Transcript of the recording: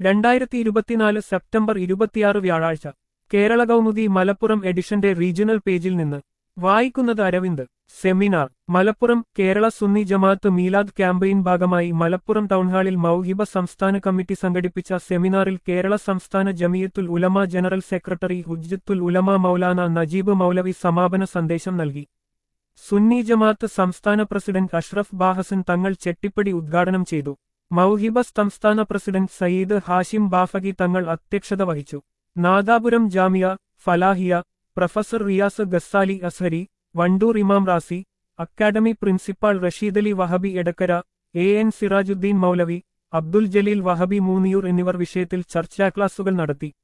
രണ്ടായിരത്തി ഇരുപത്തിനാല് സെപ്റ്റംബർ ഇരുപത്തിയാറ് വ്യാഴാഴ്ച കേരള കൗമുദി മലപ്പുറം എഡിഷന്റെ റീജിയണൽ പേജിൽ നിന്ന് വായിക്കുന്നത് അരവിന്ദ് സെമിനാർ മലപ്പുറം കേരള സുന്നി ജമാഅത്ത് മീലാദ് ക്യാമ്പയിൻ ഭാഗമായി മലപ്പുറം ടൗൺഹാളിൽ മൗഹിബ സംസ്ഥാന കമ്മിറ്റി സംഘടിപ്പിച്ച സെമിനാറിൽ കേരള സംസ്ഥാന ജമിയത്തുൽ ഉലമ ജനറൽ സെക്രട്ടറി ഹുജ്ജത്തുൽ ഉലമ മൗലാന നജീബ് മൗലവി സമാപന സന്ദേശം നൽകി സുന്നി ജമാഅത്ത് സംസ്ഥാന പ്രസിഡന്റ് അഷ്റഫ് ബാഹസൻ തങ്ങൾ ചെട്ടിപ്പടി ഉദ്ഘാടനം ചെയ്തു മൗഹിബ സംസ്ഥാന പ്രസിഡന്റ് സയ്യിദ് ഹാഷിം ബാഫഗി തങ്ങൾ അധ്യക്ഷത വഹിച്ചു Nadapuram Jamia Falahiya professor Riyas Ghazali Azhari Wandoor Imam Razi academy principal Rasheedali Wahabi Edakkara A N Sirajuddeen Moulavi Abdul Jaleel Wahabi Moonniyur എന്നിവർ വിഷയത്തിൽ ചർച്ചാ ക്ലാസുകൾ നടത്തി